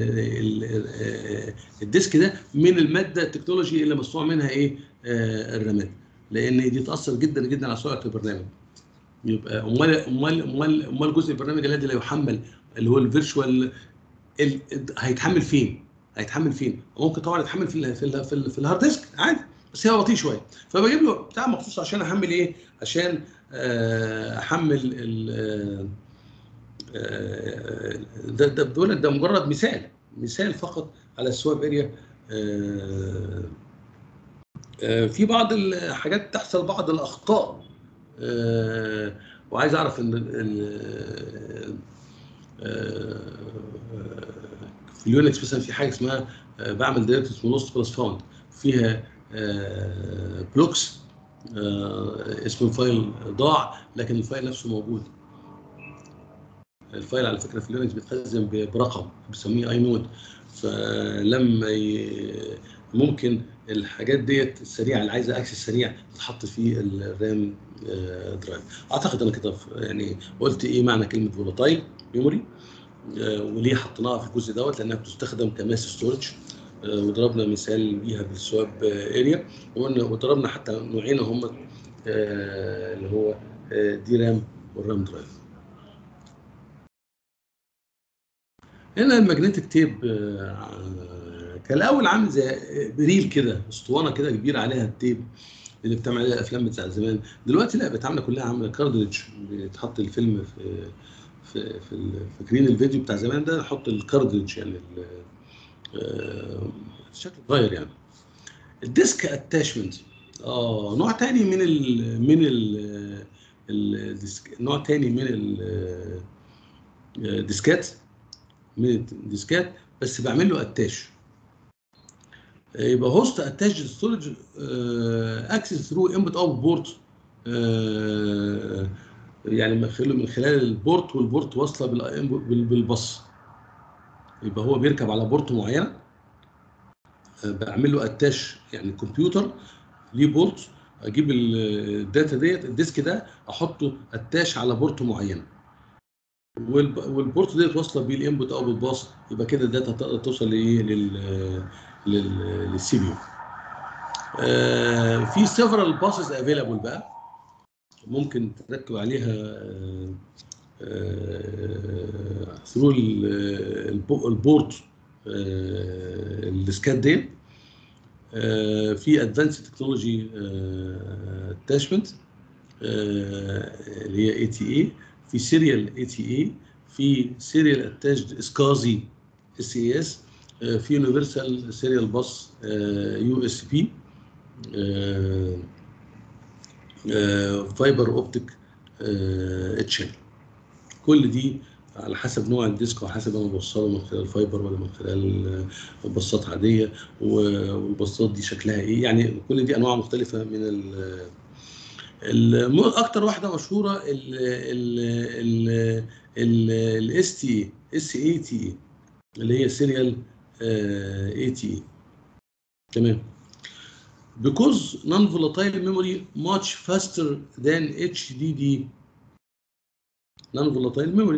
ال الديسك ده من الماده التكنولوجي اللي مصنوع منها ايه آه الرامات لان دي تاثر جدا جدا على سرعه البرنامج يبقى امال امال امال امال جزء البرنامج الذي لا يحمل اللي هو الفيرتشوال هيتحمل فين؟ هيتحمل فين؟ ممكن طبعا يتحمل في ال في ال في, ال في الهارد ديسك عادي بس هي بطيء شويه فبجيب له بتاع مخصوص عشان احمل ايه؟ عشان احمل ال ده ده بقول لك ده مجرد مثال مثال فقط على السواب اريا في بعض الحاجات تحصل بعض الاخطاء وعايز اعرف ان في اليونكس مثلا في حاجه اسمها بعمل دايركت اسمه لوست بلس فاوند فيها بلوكس اسم الفايل ضاع لكن الفايل نفسه موجود الفايل على فكره في اليونكس بيتخزن برقم بنسميه اي نود فلما ي... ممكن الحاجات ديت السريعه اللي عايزه اكسس سريع تتحط في الرام درايف اعتقد انا كده يعني قلت ايه معنى كلمه فولاتايل ميموري وليه حطيناها في الجزء دوت لانها بتستخدم كماس ستورج وضربنا مثال بيها بالسواب اريا وضربنا حتى نوعين هم اللي هو دي رام والرام درايف هنا الماجنتيك تيب كان الاول عامل زي بريل كده اسطوانه كده كبيره عليها التيب اللي بتعمل عليها الافلام بتاع زمان دلوقتي لا بقت عامله كلها عامله كاردريدج بيتحط الفيلم في في في فاكرين الفيديو بتاع زمان ده نحط الكاردريدج يعني الشكل اتغير يعني الديسك اتاشمنت اه نوع تاني من ال من ال الديسك نوع تاني من الديسكات من الديسكات بس بعمل له اتاش يبقى هوست اتاش ستورج اكسس ثرو انبوت اوت بورت يعني من خلال من خلال البورت والبورت واصله بالبص يبقى هو بيركب على بورت معينه بعمل له اتاش يعني كمبيوتر ليه بورت اجيب الداتا ديت الديسك ده احطه اتاش على بورت معينه والبورت ديت واصله بيه الانبوت او بالباص يبقى كده الداتا تقدر توصل لايه لل للسي بي يو في سيفرال باسز افيلابل بقى ممكن تركب عليها ثرو البورت الديسكات دي في ادفانس تكنولوجي اتاشمنت اللي هي اي تي اي في سيريال اي تي اي في سيريال اتاشد اسكازي اس اي اس في يونيفرسال سيريال باص يو اس بي فايبر اوبتيك اتش كل دي على حسب نوع الديسك وحسب انا بوصله من خلال فايبر ولا من خلال بصات عاديه والبصات دي شكلها ايه يعني كل دي انواع مختلفه من ال اكتر واحده مشهوره الاس تي اس اي تي اللي هي سيريال اي تي تمام because non-volatile memory much faster than HDD non-volatile memory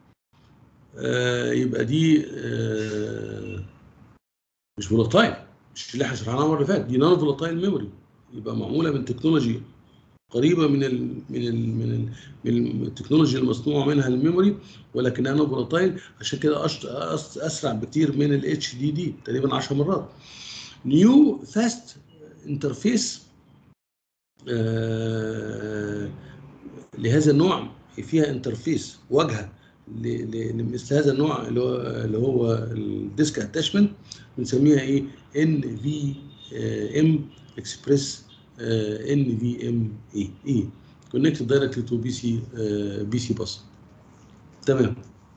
آه يبقى دي آه مش فولاتايل مش اللي احنا شرحناها المره اللي فاتت دي نون فولاتايل ميموري يبقى معموله من تكنولوجي قريبه من ال من ال من ال من التكنولوجيا المصنوعه منها الميموري ولكنها نون فولاتايل عشان كده اسرع بكتير من الاتش دي دي تقريبا 10 مرات نيو فاست انترفيس آه لهذا النوع فيها انترفيس واجهه لمثل هذا النوع اللي هو اللي هو الديسك اتاشمنت بنسميها ايه ان في ام اكسبريس ان في ام اي اي كونكت دايركتلي تو بي سي بي سي باس تمام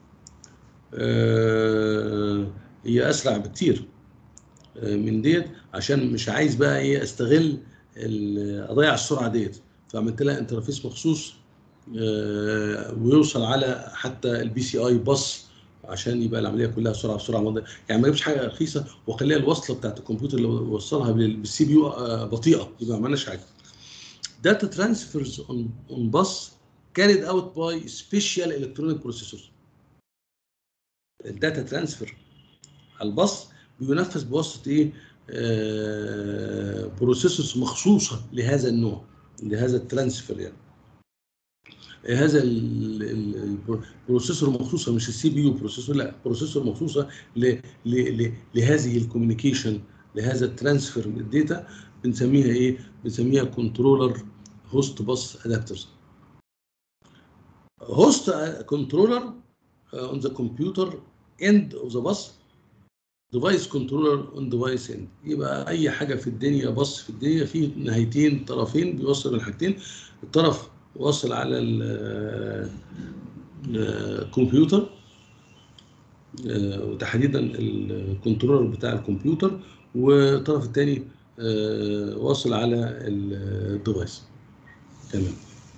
هي اسرع بكتير من ديت عشان مش عايز بقى ايه استغل اضيع السرعه ديت فعملت لها انترفيس مخصوص ويوصل على حتى البي سي اي باص عشان يبقى العمليه كلها بسرعه بسرعه مضي. يعني ما اجيبش حاجه رخيصه واخليها الوصله بتاعت الكمبيوتر اللي وصلها بالسي بي يو بطيئه يبقى ما عملناش حاجه. Data transfers on on bus carried out by special electronic processors. الداتا ترانسفير على الباص بينفذ بواسطه ايه؟ آه بروسيسورز مخصوصه لهذا النوع لهذا الترانسفير يعني. هذا البروسيسور مخصوصه مش السي بي يو بروسيسور لا بروسيسور مخصوصه ل ل لهذه الكوميونيكيشن لهذا الترانسفير من الداتا بنسميها ايه؟ بنسميها كنترولر هوست باس ادابترز. هوست كنترولر اون ذا كمبيوتر اند اوف ذا باس ديفايس كنترولر اون ديفايس اند يبقى اي حاجه في الدنيا باص في الدنيا في نهايتين طرفين بيوصل بين حاجتين الطرف واصل على الكمبيوتر وتحديدا الكنترولر بتاع الكمبيوتر والطرف الثاني واصل على الديفايس تمام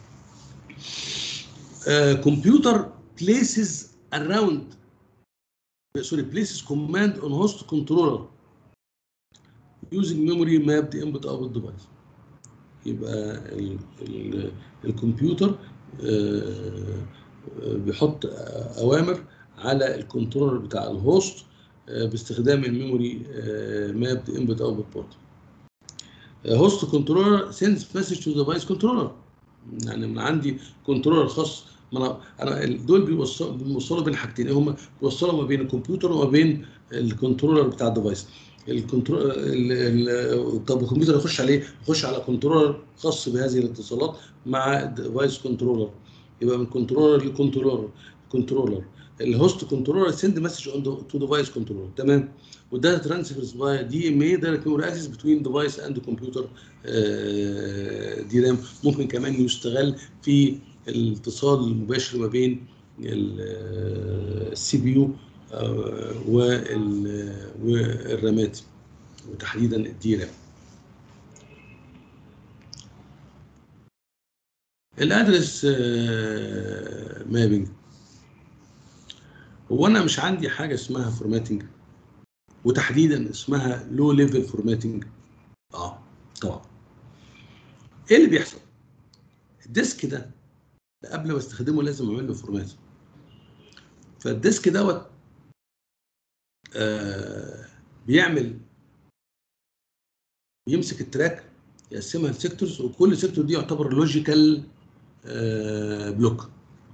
كمبيوتر places around sorry places command on host controller using memory mapped input output device يبقى ال ال الكمبيوتر بيحط اوامر على الكنترولر بتاع الهوست باستخدام الميموري مابد انبوت اوتبوت بورت هوست كنترولر سيندز مسج تو ديفايس كنترولر يعني من عندي كنترولر خاص ما انا انا دول بيوصلوا بيوصلوا بين حاجتين هم بيوصلوا ما بين الكمبيوتر وما بين الكنترولر بتاع الديفايس الكنترول طب الكمبيوتر يخش عليه يخش على كنترولر خاص بهذه الاتصالات مع ديفايس كنترولر يبقى من كنترولر لكنترولر كنترولر الهوست كنترولر سند مسج اون تو ديفايس كنترولر تمام والداتا ترانسفيرز باي دي ام اي دايركت ميموري اكسس بتوين ديفايس اند كمبيوتر دي رام ممكن كمان يستغل في الاتصال المباشر ما بين السي بي يو والرامات وتحديدا الدي رام الادرس مابنج هو انا مش عندي حاجه اسمها فورماتنج وتحديدا اسمها لو ليفل فورماتنج اه طبعا ايه اللي بيحصل الديسك ده قبل ما استخدمه لازم اعمل له فورمات فالديسك دوت آه بيعمل بيمسك التراك يقسمها لسيكتورز وكل سيكتور دي يعتبر لوجيكال آه بلوك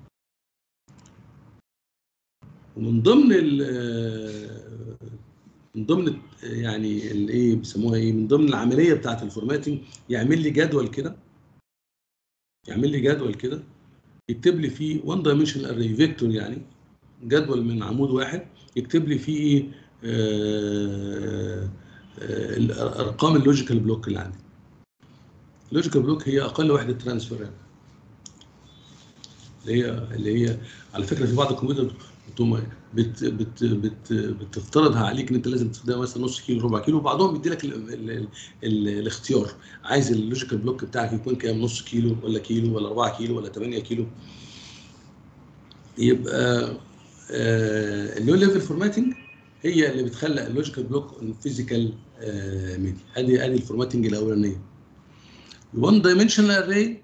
ومن ضمن من ضمن يعني الايه بيسموها ايه من ضمن العمليه بتاعه الفورماتنج يعمل لي جدول كده يعمل لي جدول كده يكتب لي فيه 1 دايمنشن اري فيكتور يعني جدول من عمود واحد يكتب لي فيه ايه آه آه ارقام اللوجيكال بلوك اللي عندي اللوجيكال بلوك هي اقل وحده ترانسفير اللي هي اللي هي على فكره في بعض الكمبيوتر بت بت بت بتفترضها عليك ان انت لازم تستخدمها مثلا نص كيلو ربع كيلو وبعضهم بيدي لك الاختيار عايز اللوجيكال بلوك بتاعك يكون كام نص كيلو ولا كيلو ولا 4 كيلو ولا 8 كيلو يبقى اللو ليفل فورماتنج هي اللي بتخلق اللوجيكال بلوك فيزيكال ميديا ادي ادي الفورماتنج الاولانيه الوان دايمنشنال اري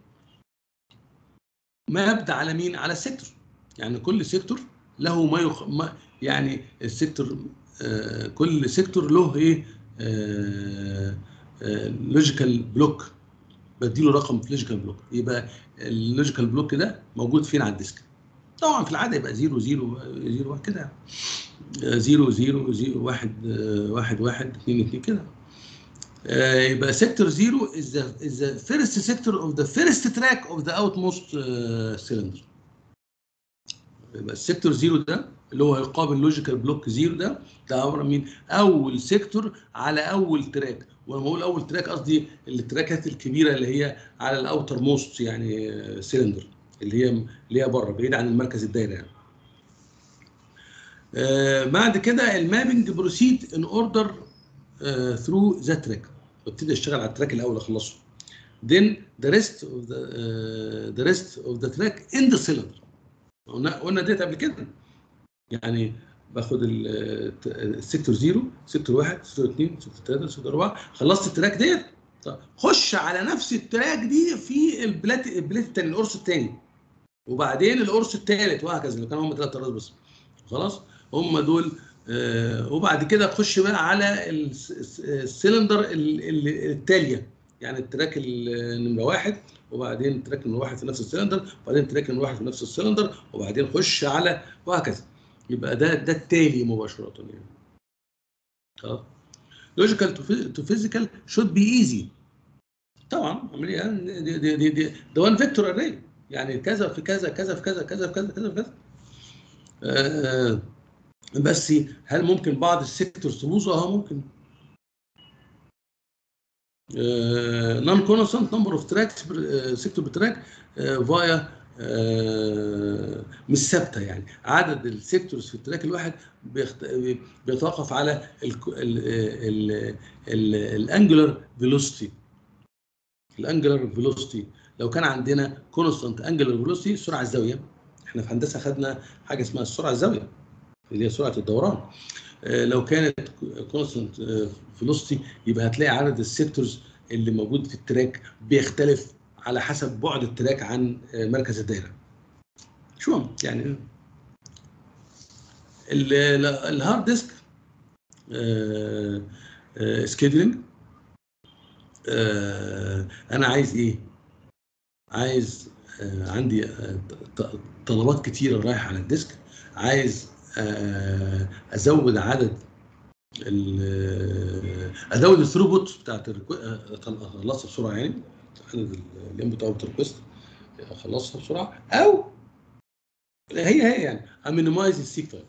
مابد على مين على السيكتور يعني كل سيكتور له ما, يخ... ما يعني السيكتور آه كل سيكتور له ايه آه آه لوجيكال بلوك بديله رقم في لوجيكال بلوك يبقى اللوجيكال بلوك ده موجود فين على الديسك طبعا في العاده يبقى 0 0 0 كده 0 0 0 1 1 1 2 2 كده يبقى sector 0 is the is the first sector of the first track of the outmost uh, cylinder يبقى السيكتور 0 ده اللي هو هيقابل لوجيكال بلوك 0 ده ده عباره مين؟ اول سيكتور على اول تراك ولما اقول اول تراك قصدي التراكات الكبيره اللي هي على الاوتر موست يعني سيلندر اللي هي اللي هي بره بعيد عن المركز الدايره يعني. آه بعد كده المابنج بروسيد ان اوردر ثرو ذا تراك ببتدي اشتغل على التراك الاول اخلصه then the rest of the uh, the rest of the track in the cylinder قلنا قلنا ديت قبل كده يعني باخد السيكتور 0 سيكتور 1 سيكتور 2 سيكتور 3 سيكتور 4 خلصت التراك ديت طب خش على نفس التراك دي في البلات البلات الثاني القرص الثاني وبعدين القرص الثالث وهكذا اللي كانوا هم ثلاث اراضي بس خلاص هم دول آه وبعد كده تخش بقى على السلندر التاليه يعني التراك النمره واحد وبعدين التراك نمره واحد في نفس السلندر وبعدين التراك نمره واحد في نفس السلندر وبعدين خش على وهكذا يبقى ده ده التالي مباشره يعني خلاص لوجيكال تو فيزيكال شود بي ايزي طبعا عمليه دي دي دي, دي ده وان فيكتور اري يعني كذا في كذا كذا في كذا كذا في كذا كذا في كذا آه بس هل ممكن بعض السيكتورز تبوظ؟ اه ممكن نون كونستانت نمبر اوف تراكس سيكتور بتراك فايا مش ثابته يعني عدد السيكتورز في التراك الواحد بيتوقف على الانجلر فيلوسيتي الانجلر فيلوسيتي لو كان عندنا كونستانت انجلر فيلوسيتي السرعه الزاويه احنا في هندسه خدنا حاجه اسمها السرعه الزاويه اللي هي سرعه الدوران لو كانت كونستانت فيلوسيتي يبقى هتلاقي عدد السيكتورز اللي موجود في التراك بيختلف على حسب بعد التراك عن مركز الدايره شو يعني الهارد ديسك سكيدولينج انا عايز ايه عايز آه، عندي آه، ط- طلبات كتيره رايحه على الديسك عايز آه، ازود عدد ال- ازود الثروبوت بتاعت الريكو- آه، اخلصها بسرعه يعني عدد الانبوت اوت ريكوست اخلصها بسرعه او هي هي يعني امينيمايز السيك تايم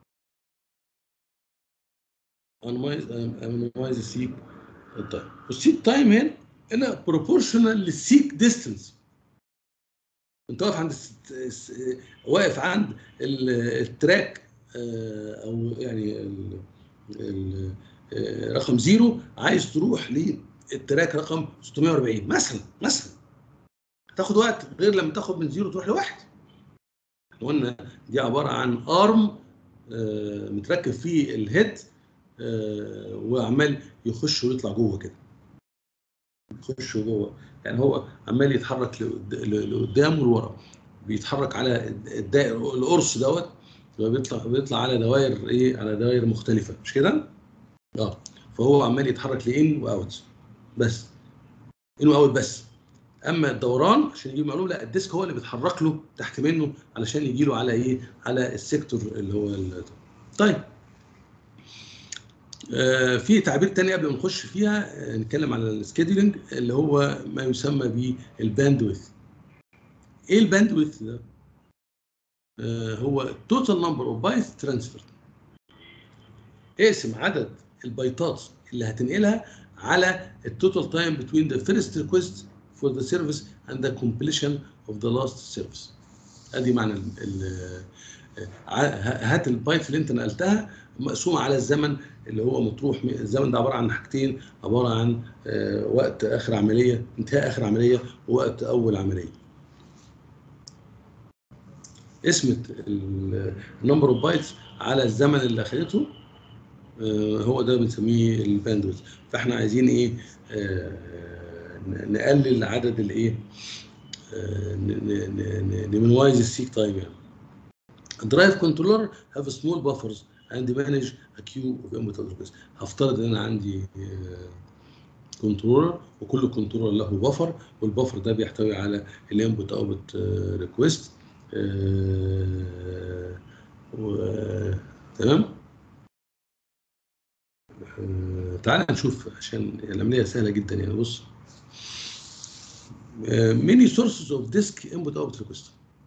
امينيمايز السيك تايم والسيك تايم هنا هنا بروبورشنال للسيك ديستنس انت واقف عند الس- الس- واقف عند ال- التراك آه، او يعني ال- ال- آه، رقم زيرو عايز تروح للتراك رقم 640 مثلا مثلا هتاخد وقت غير لما تاخد من زيرو تروح لواحد احنا قلنا دي عباره عن ارم آه، متركب فيه الهيد آه، وعمال يخش ويطلع جوه كده يخش جوه يعني هو عمال يتحرك لقد- لقدام ولورا بيتحرك على الدائر القرص دوت بيطلع بيطلع على دوائر ايه على دوائر مختلفه مش كده؟ اه فهو عمال يتحرك لان واوت بس ان واوت بس اما الدوران عشان يجيب معلومه لا الديسك هو اللي بيتحرك له تحت منه علشان يجي له على ايه على السيكتور اللي هو ال- طيب آه، في تعبير تاني قبل ما نخش فيها آه، نتكلم على السكيدولينج اللي هو ما يسمى بالباندويث ايه الباندويث ده؟ آه، هو التوتال نمبر اوف بايتس ترانسفير اقسم عدد البايتات اللي هتنقلها على التوتال تايم between the first request for the service and the completion of the last service ادي معنى ال ال ع- هات البايت اللي انت نقلتها مقسومه على الزمن اللي هو مطروح الزمن ده عباره عن حاجتين عباره عن آه، وقت اخر عمليه انتهاء اخر عمليه ووقت اول عمليه قسمه النمبر اوف بايتس على الزمن اللي اخدته آه، هو ده بنسميه الباندويث فاحنا عايزين ايه آه، ن- نقلل عدد الايه نمنوايز السيك تايم يعني الدرايف كنترولر هاف سمول بافرز اند مانج ا كيو اوف انبوت ريكوست هفترض ان انا عندي كنترولر وكل كنترولر له بفر والبفر ده بيحتوي على الانبوت اوتبوت ريكوست تمام آه، تعال نشوف عشان العمليه سهله جدا يعني بص many sources of disk input output request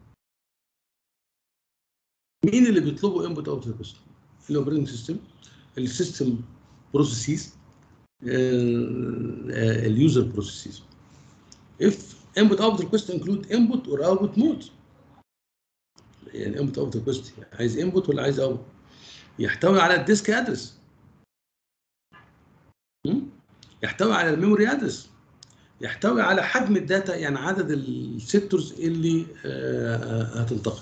مين اللي بيطلبوا input output request الاوبريتنج سيستم السيستم بروسيسز اليوزر بروسيسز if input output request include input or output mode يعني input output request عايز input ولا عايز output يحتوي على الديسك ادرس يحتوي على الميموري ادرس يحتوي على حجم الداتا يعني عدد السيكتورز اللي آه، هتنتقل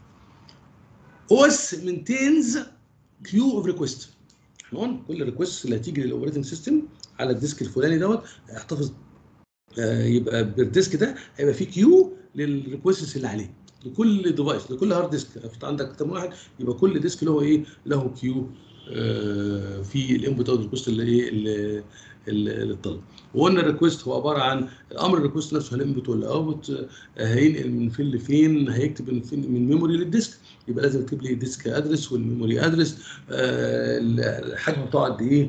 اوس مينتينز كيو اوف ريكوست احنا قلنا كل ريكوست اللي هتيجي للاوبريتنج سيستم على الديسك الفلاني دوت هيحتفظ آه، يبقى بالديسك ده هيبقى فيه كيو للريكوستس اللي عليه لكل ديفايس لكل هارد ديسك انت عندك اكتر من واحد يبقى كل ديسك له ايه له كيو آه، في الانبوت اوت ريكوست اللي ايه اللي اللي اللي اتطلب وقلنا الريكوست هو عباره عن الامر الريكوست نفسه هينبوت ولا اوت هينقل من فين لفين هيكتب من فين من ميموري للديسك يبقى لازم يكتب لي ديسك ادرس والميموري ادرس الحجم بتاعه قد ايه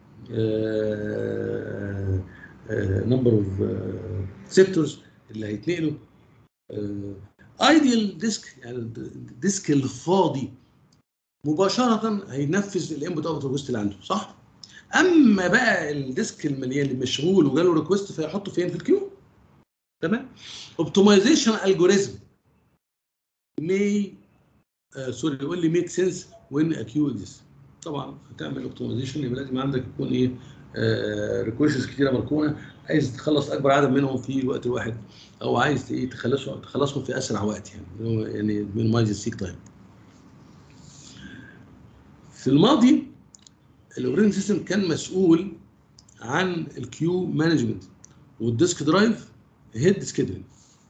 نمبر اوف سيكتورز اللي هيتنقلوا ايديال ديسك يعني الديسك الفاضي مباشره هينفذ الانبوت اوت ريكوست اللي عنده صح؟ اما بقى الديسك المليان اللي مشغول وجاله ريكوست فيحطه فين في الكيو تمام اوبتمايزيشن الجوريزم may آه سوري يقول لي ميك سنس وين ا كيو اكزيست طبعا هتعمل اوبتمايزيشن يبقى لازم عندك يكون ايه آه ريكويستس كتيره مركونه عايز تخلص اكبر عدد منهم في وقت واحد او عايز ايه تخلصهم تخلصهم في اسرع وقت يعني يعني مينيمايز السيك تايم في الماضي الاوبريتنج سيستم كان مسؤول عن الكيو مانجمنت والديسك درايف هيد سكيدولينج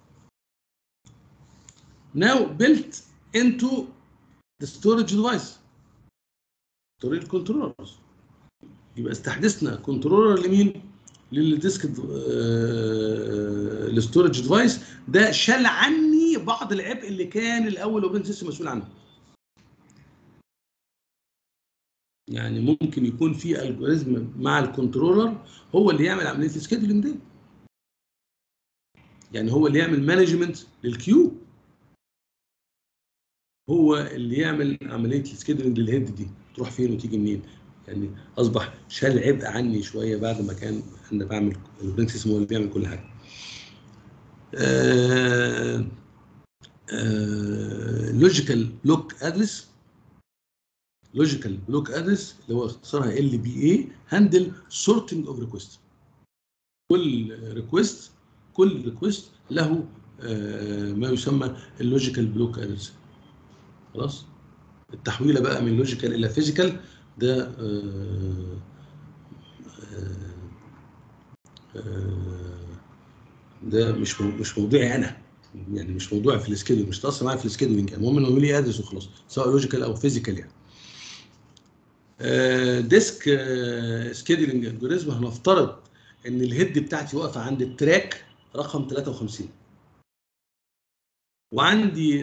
now built into the storage device طريق الكنترولرز يبقى استحدثنا كنترولر لمين؟ للديسك الستورج ديفايس ده شال عني بعض العبء اللي كان الاول اوبن سيستم مسؤول عنه يعني ممكن يكون في الجوريزم مع الكنترولر هو اللي يعمل عمليه السكيدولينج دي يعني هو اللي يعمل مانجمنت للكيو هو اللي يعمل عمليه السكيدولينج للهيد دي تروح فين وتيجي منين يعني اصبح شال عبء عني شويه بعد ما كان انا بعمل البرنك سيستم هو اللي بيعمل كل حاجه لوجيكال بلوك ادرس لوجيكال بلوك ادرس اللي هو اختصارها ال بي اي هاندل سورتنج اوف ريكوست كل ريكوست كل ريكوست له آه ما يسمى اللوجيكال بلوك ادرس خلاص التحويله بقى من لوجيكال الى فيزيكال ده آه آه ده مش مش موضوعي انا يعني مش موضوعي في السكيدول مش تاثر معايا في السكيدولينج المهم انه يعمل لي ادرس وخلاص سواء لوجيكال او فيزيكال يعني ديسك سكيدولينج الجوريزم هنفترض ان الهيد بتاعتي واقفه عند التراك رقم 53 وعندي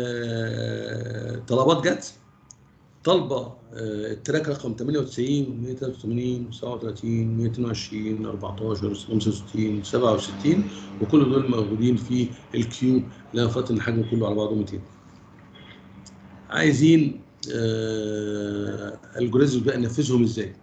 طلبات جت طالبه التراك رقم 98 183 37 122 14 65 67 وكل دول موجودين في الكيو اللي انا فاكر ان حجمه كله على بعضه 200 عايزين آه الجوريزم بقى ننفذهم ازاي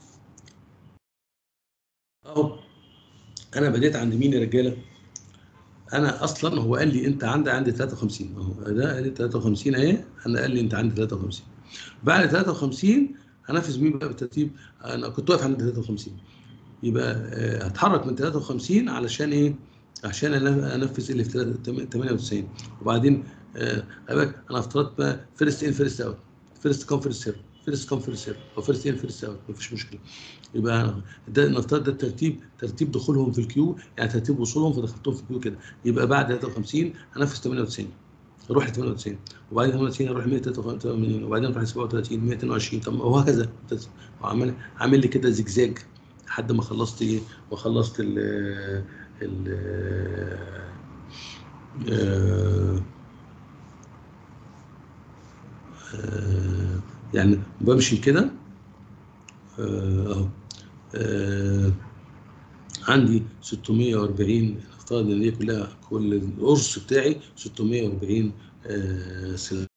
اهو انا بديت عند مين يا رجاله انا اصلا هو قال لي انت عندي عندي 53 اهو ده قال لي 53 اهي انا قال لي انت عندي 53 بعد 53 هنفذ مين بقى بالترتيب انا كنت واقف عند 53 يبقى آه هتحرك من 53 علشان ايه عشان انفذ اللي في 98 وبعدين آه انا افترضت بقى فيرست ان فيرست اوت فيرست كوم فيرست سيرف فيرست كوم فيرست سيرف او فيرست ان فيرست اوت مفيش مشكله يبقى ده نفترض ده الترتيب ترتيب دخولهم في الكيو يعني ترتيب وصولهم فدخلتهم في الكيو كده يبقى بعد 53 هنفذ 98 اروح ل 98 وبعدين 98 اروح 183 وبعدين اروح ل 37 122 طب وهكذا وعمال عامل لي كده زجزاج لحد ما خلصت ايه وخلصت ال ال يعني بمشي كده اهو عندي 640 افترض ان دي كلها كل القرص بتاعي 640 آه سلسله